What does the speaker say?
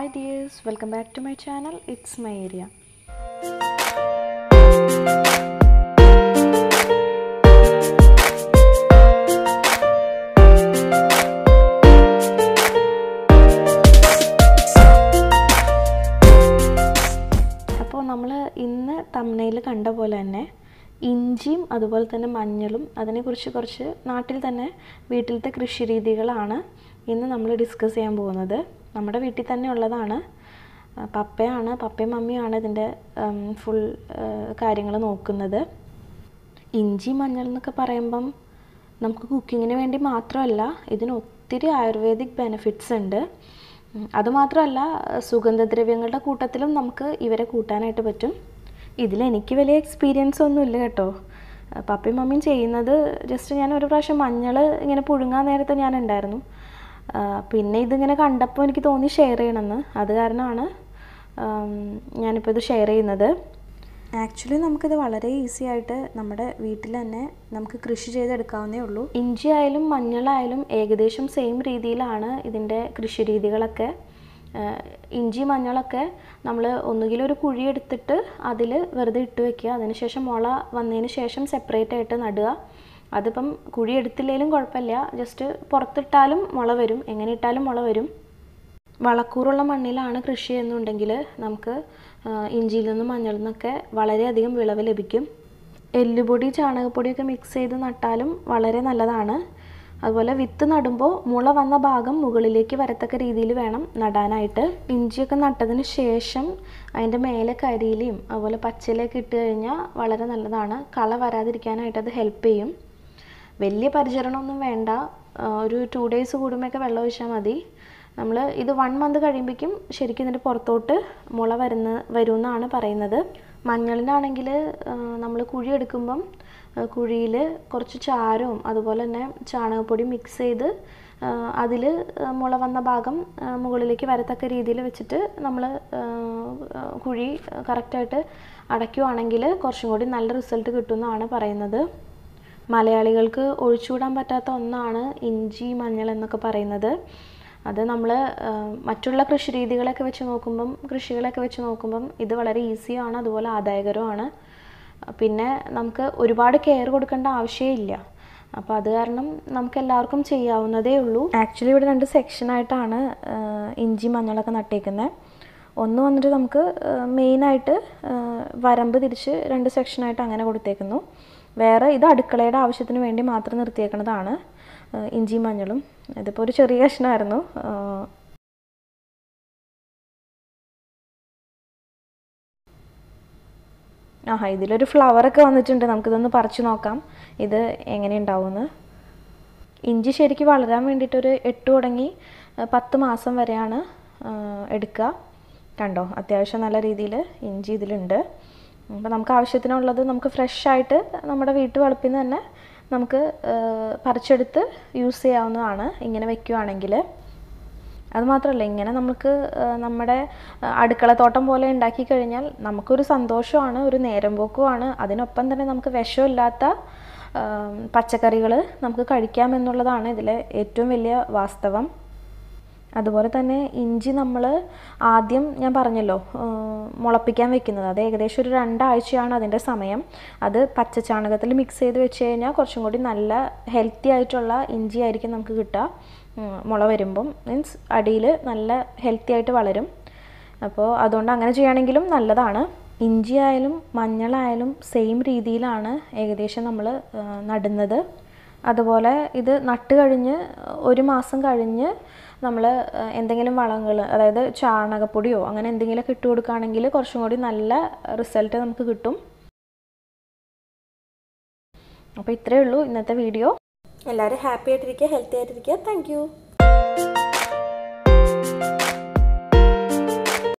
hi dears welcome back to my channel it's my area അപ്പോൾ നമ്മൾ ഇന്ന് തമ്മനയിൽ കണ്ട പോലെ തന്നെ ഇഞ്ചിയും അതുപോലെ തന്നെ മഞ്ഞളും അതിനെക്കുറിച്ച് കുറച്ച് നാട്ടിൽ തന്നെ വീട്ടിലത്തെ കൃഷി രീതികളാണ് ഇന്ന് നമ്മൾ ഡിസ്കസ് ചെയ്യാൻ പോകുന്നത് നമ്മുടെ വീട്ടിൽ തന്നെ ഉള്ളതാണ് ആ, പപ്പയാണ് പപ്പയും മമ്മിയാണ് ഇതിൻ്റെ ഫുൾ കാര്യങ്ങൾ നോക്കുന്നത് ഇഞ്ചി മഞ്ഞൾ എന്നൊക്കെ പറയുമ്പം നമുക്ക് കുക്കിങ്ങിന് വേണ്ടി മാത്രമല്ല ഇതിന് ഒത്തിരി ആയുർവേദിക് ബെനിഫിറ്റ്സ് ഉണ്ട് ഉം, അതുമാത്രമല്ല സുഗന്ധദ്രവ്യങ്ങളുടെ കൂട്ടത്തിലും നമുക്ക് ഇവരെ കൂട്ടാനായിട്ട് പറ്റും ഇതിൽ എനിക്ക് വലിയ എക്സ്പീരിയൻസ് ഒന്നുമില്ല കേട്ടോ ആ, പപ്പയും മമ്മിയും ചെയ്യുന്നത് ജസ്റ്റ് ഞാൻ ഒരു പ്രാവശ്യം മഞ്ഞൾ ഇങ്ങനെ പുഴുങ്ങാൻ നേരത്തെ ഞാൻ ഉണ്ടായിരുന്നു ആ, പിന്നെ ഇതിങ്ങനെ കണ്ടപ്പോൾ എനിക്ക് തോന്നി ഷെയർ ചെയ്യണമെന്ന് അത് കാരണമാണ് ആം, ഞാനിപ്പോൾ ഇത് ഷെയർ ചെയ്യുന്നത് ആക്ച്വലി നമുക്കിത് വളരെ ഈസി ആയിട്ട് നമ്മുടെ വീട്ടിൽ തന്നെ നമുക്ക് കൃഷി ചെയ്തെടുക്കാവുന്നേ ഉള്ളൂ ഇഞ്ചി ആയാലും മഞ്ഞളായാലും ഏകദേശം സെയിം രീതിയിലാണ് ഇതിൻ്റെ കൃഷി രീതികളൊക്കെ ആഹ് ഇഞ്ചി മഞ്ഞളൊക്കെ നമ്മൾ ഒന്നുകിൽ ഒരു കുഴി എടുത്തിട്ട് അതിൽ വെറുതെ ഇട്ട് വെക്കുക അതിനുശേഷം മുള വന്നതിന് ശേഷം സെപ്പറേറ്റ് ആയിട്ട് നടുക അതിപ്പം കുഴി എടുത്തില്ലെങ്കിലും കുഴപ്പമില്ല ജസ്റ്റ് പുറത്തിട്ടാലും മുള വരും എങ്ങനെ ഇട്ടാലും മുള വരും വളക്കൂറുള്ള മണ്ണിലാണ് കൃഷി എന്നുണ്ടെങ്കിൽ നമുക്ക് ആ, ഇഞ്ചിയിൽ നിന്നും മഞ്ഞളിൽ നിന്നൊക്കെ വളരെയധികം വിളവ് ലഭിക്കും എല്ലുപൊടി ചാണകപ്പൊടിയൊക്കെ മിക്സ് ചെയ്ത് നട്ടാലും വളരെ നല്ലതാണ് അതുപോലെ വിത്ത് നടുമ്പോൾ മുള വന്ന ഭാഗം മുകളിലേക്ക് വരത്തക്ക രീതിയിൽ വേണം നടാനായിട്ട് ഇഞ്ചിയൊക്കെ നട്ടതിന് ശേഷം അതിൻ്റെ മേലെ കരിയിലയും അതുപോലെ പച്ചിലയൊക്കെ ഇട്ട് കഴിഞ്ഞാൽ വളരെ നല്ലതാണ് കള വരാതിരിക്കാനായിട്ട് അത് ഹെൽപ്പ് ചെയ്യും വലിയ പരിചരണമൊന്നും വേണ്ട ആ, ഒരു ടു ഡേയ്സ് കൂടുമ്പോഴൊക്കെ വെള്ളം ഒഴിച്ചാൽ മതി നമ്മൾ ഇത് വൺ മന്ത് കഴിയുമ്പോഴേക്കും ശരിക്കും ഇതിൻ്റെ പുറത്തോട്ട് മുള വരുന്ന വരുമെന്നാണ് പറയുന്നത് മഞ്ഞളിനാണെങ്കിൽ നമ്മൾ കുഴി എടുക്കുമ്പം കുഴിയിൽ കുറച്ച് ചാരവും അതുപോലെ തന്നെ ചാണകപ്പൊടി മിക്സ് ചെയ്ത് അതിൽ മുള വന്ന ഭാഗം ആ, മുകളിലേക്ക് വരത്തക്ക രീതിയിൽ വെച്ചിട്ട് നമ്മൾ കുഴി കറക്റ്റായിട്ട് അടയ്ക്കുവാണെങ്കിൽ കുറച്ചും കൂടി നല്ല റിസൾട്ട് കിട്ടുമെന്നാണ് പറയുന്നത് മലയാളികൾക്ക് ഒഴിച്ചുകൂടാൻ പറ്റാത്ത ഒന്നാണ് ഇഞ്ചി മഞ്ഞൾ എന്നൊക്കെ പറയുന്നത് അത് നമ്മൾ മറ്റുള്ള കൃഷി രീതികളൊക്കെ വെച്ച് നോക്കുമ്പം കൃഷികളൊക്കെ വെച്ച് നോക്കുമ്പം ഇത് വളരെ ഈസിയാണ് അതുപോലെ ആദായകരവുമാണ് പിന്നെ നമുക്ക് ഒരുപാട് കെയർ കൊടുക്കേണ്ട ആവശ്യമില്ല അപ്പോൾ അത് കാരണം നമുക്ക് എല്ലാവർക്കും ചെയ്യാവുന്നതേ ഉള്ളൂ ആക്ച്വലി ഇവിടെ രണ്ട് സെക്ഷനായിട്ടാണ് ഇഞ്ചി മഞ്ഞളൊക്കെ നട്ടേക്കുന്നത് ഒന്ന് വന്നിട്ട് നമുക്ക് മെയിനായിട്ട് വരമ്പ് തിരിച്ച് രണ്ട് സെക്ഷനായിട്ട് അങ്ങനെ കൊടുത്തേക്കുന്നു വേറെ ഇത് അടുക്കളയുടെ ആവശ്യത്തിന് വേണ്ടി മാത്രം നിർത്തിയേക്കുന്നതാണ് ഇഞ്ചി മഞ്ഞളും ഇതിപ്പോൾ ഒരു ചെറിയ കഷ്ണമായിരുന്നു ആ, ആഹാ ഇതിലൊരു ഫ്ലവറൊക്കെ വന്നിട്ടുണ്ട് നമുക്കിതൊന്ന് പറിച്ചു നോക്കാം ഇത് എങ്ങനെ ഉണ്ടാവുമെന്ന് ഇഞ്ചി ശരിക്കും വളരാൻ വേണ്ടിയിട്ടൊരു എട്ട് തുടങ്ങി ആ, പത്ത് മാസം വരെയാണ് ആ, എടുക്കുക കണ്ടോ അത്യാവശ്യം നല്ല രീതിയിൽ ഇഞ്ചി ഇതിലുണ്ട് അപ്പോൾ നമുക്ക് ആവശ്യത്തിനുള്ളത് നമുക്ക് ഫ്രഷ് ആയിട്ട് നമ്മുടെ വീട്ടു വളപ്പിൽ നിന്ന് തന്നെ നമുക്ക് ആ, പറിച്ചെടുത്ത് യൂസ് ചെയ്യാവുന്നതാണ് ഇങ്ങനെ വെക്കുകയാണെങ്കിൽ അതുമാത്രമല്ല ഇങ്ങനെ നമുക്ക് ആ, നമ്മുടെ ആ, അടുക്കളത്തോട്ടം പോലെ ഉണ്ടാക്കി കഴിഞ്ഞാൽ നമുക്കൊരു സന്തോഷമാണ് ഒരു നേരം പോക്കുമാണ് അതിനൊപ്പം തന്നെ നമുക്ക് വിഷമില്ലാത്ത പച്ചക്കറികൾ നമുക്ക് കഴിക്കാമെന്നുള്ളതാണ് ഇതിലെ ഏറ്റവും വലിയ വാസ്തവം അതുപോലെ തന്നെ ഇഞ്ചി നമ്മൾ ആദ്യം ഞാൻ പറഞ്ഞല്ലോ ആ, മുളപ്പിക്കാൻ വെക്കുന്നത് അത് ഏകദേശം ഒരു രണ്ടാഴ്ചയാണ് അതിൻ്റെ സമയം അത് പച്ചച്ചാണകത്തിൽ മിക്സ് ചെയ്ത് വെച്ച് കഴിഞ്ഞാൽ കുറച്ചും കൂടി നല്ല ഹെൽത്തി ആയിട്ടുള്ള ഇഞ്ചി ആയിരിക്കും നമുക്ക് കിട്ടുക ഉം, മുള വരുമ്പം മീൻസ് അടിയിൽ നല്ല ഹെൽത്തി ആയിട്ട് വളരും അപ്പോൾ അതുകൊണ്ട് അങ്ങനെ ചെയ്യുകയാണെങ്കിലും നല്ലതാണ് ഇഞ്ചി ആയാലും മഞ്ഞളായാലും സെയിം രീതിയിലാണ് ഏകദേശം നമ്മൾ നടുന്നത് അതുപോലെ ഇത് നട്ട് കഴിഞ്ഞ് ഒരു മാസം കഴിഞ്ഞ് നമ്മൾ എന്തെങ്കിലും വളങ്ങൾ അതായത് ചാണകപ്പൊടിയോ അങ്ങനെ എന്തെങ്കിലുമൊക്കെ ഇട്ട് കൊടുക്കുകയാണെങ്കിൽ കുറച്ചും കൂടി നല്ല റിസൾട്ട് നമുക്ക് കിട്ടും അപ്പോൾ ഇത്രയേ ഉള്ളൂ ഇന്നത്തെ വീഡിയോ എല്ലാവരും ഹാപ്പി ആയിട്ടിരിക്കുക ഹെൽത്തി ആയിട്ടിരിക്കുക താങ്ക്